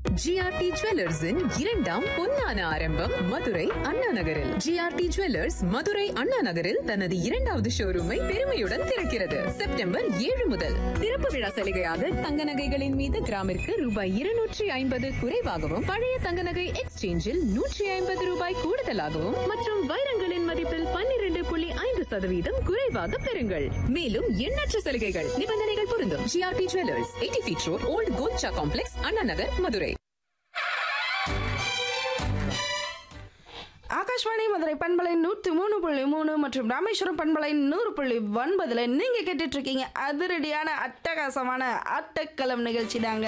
GRT ஜுவல்லர்ஸின் இரண்டாம் பொன்னான ஆரம்பம் மதுரை அண்ணா நகரில் ஜிஆர்டி ஜுவல்லர்ஸ் மதுரை அண்ணா நகரில் தனது இரண்டாவது ஷோரூமை பெருமையுடன் திறக்கிறது செப்டம்பர் ஏழு முதல் திறப்பு விழா சலுகையாக தங்க நகைகளின் மீது கிராமிற்கு ரூபாய் இருநூற்றி ஐம்பது குறைவாகவும் பழைய தங்க நகை எக்ஸ்சேஞ்சில் நூற்றி ஐம்பது ரூபாய் கூடுதலாகவும் மற்றும் வைரங்களின் மதிப்பில் பன்னிரண்டு புள்ளி ஐந்து சதவீதம் குறைவாக பெறுங்கள் மேலும் எண்ணற்ற சலுகைகள் நிபந்தனைகள் பொருந்தும் GRT jewellers eighty feet road old கோல்ச்சா காம்ப்ளெக்ஸ் அண்ணா நகர் மதுரை ஆகாஷ்வாணி மதுரை பண்பலை நூற்றி மூணு புள்ளி மூணு மற்றும் ராமேஸ்வரம் பண்பலை நூறு புள்ளி ஒன்பதுல நீங்க கேட்டுட்டு இருக்கீங்க அதிரடியான அட்டகாசமான ஆட்டக்களம் நிகழ்ச்சி தாங்க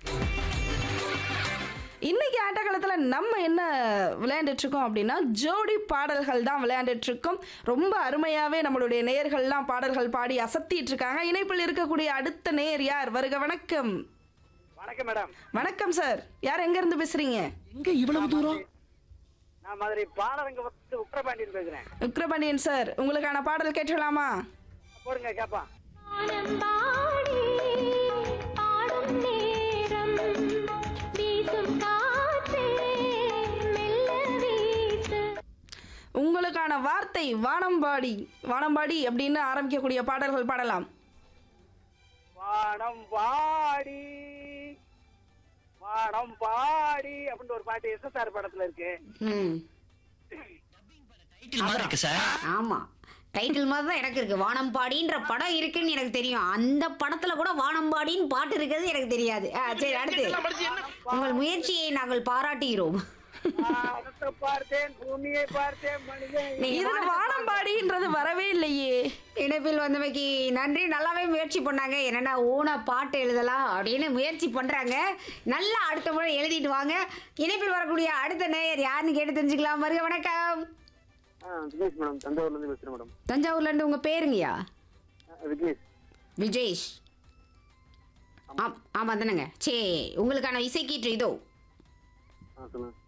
இன்னைக்கு ஆட்டக்காலத்தில் நம்ம என்ன விளையாண்டுட்டு இருக்கோம் அப்படின்னா ஜோடி பாடல்கள் தான் விளையாண்டுட்டு இருக்கோம் ரொம்ப அருமையாகவே நம்மளுடைய நேயர்கள்லாம் பாடல்கள் பாடி அசத்திட்டு இருக்காங்க இணைப்பில் இருக்கக்கூடிய அடுத்த நேயர் யார் வருக வணக்கம் வணக்கம் மேடம் வணக்கம் சார் யார் எங்கேருந்து பேசுறீங்க எங்க இவ்வளவு தூரம் நான் மதுரை பாலரங்க வந்து உத்தரபாண்டியன் பேசுறேன் விக்ரபாண்டியன் சார் உங்களுக்கான பாடல் கேட்கலாமா போடுங்க கேப்பான் ஆனந்தாடி பாடும் நேரம் வீசும் காற்றே மெல்ல வீசு உங்களுக்கான வார்த்தை வானம்பாடி வானம்பாடி அப்படின்னு ஆரம்பிக்கக்கூடிய பாடல்கள் பாடலாம் வானம் பாடி வானம் பாடி அப்படின்னு ஒரு பாட்டு எஸ்எஸ்ஆர் படத்துல இருக்கு ம் டைட்டில் மாதிரி இருக்கு சார் ஆமா டைட்டில் மாதிரி தான் எனக்கு இருக்கு வானம்பாடின்ற படம் இருக்குன்னு எனக்கு தெரியும் அந்த படத்துல கூட வானம்பாடின்னு பாட்டு இருக்கிறது எனக்கு தெரியாது ஆ, சரி அடுத்து உங்கள் முயற்சியை நாங்கள் பாராட்டுகிறோம் வானத்தை பார்த்தேன் பூமியை பார்த்தேன் மனிதன் நீங்க இதுல வானத்தை வானம்பாடின்றது வரவே இல்லையே இணைப்பில் வந்தமைக்கு நன்றி நல்லாவே முயற்சி பண்ணாங்க என்னன்னா ஊன பாட்டு எழுதலாம் அப்படின்னு முயற்சி பண்றாங்க நல்லா அடுத்த முறை எழுதிட்டு வாங்க இணைப்பில் வரக்கூடிய அடுத்த நேயர் யாருன்னு கேட்டு தெரிஞ்சுக்கலாம் வருக வணக்கம் விக்னேஷ் மேடம் தஞ்சாவூர்ல இருந்து பேசுறேன் மேடம் தஞ்சாவூர்ல இருந்து உங்க பேருங்கய்யா விக்னேஷ் விஜேஷ் ஆம் ஆமாம் தானேங்க சரி உங்களுக்கான இசைக்கீற்று இதோ ஆ சொல்லுங்க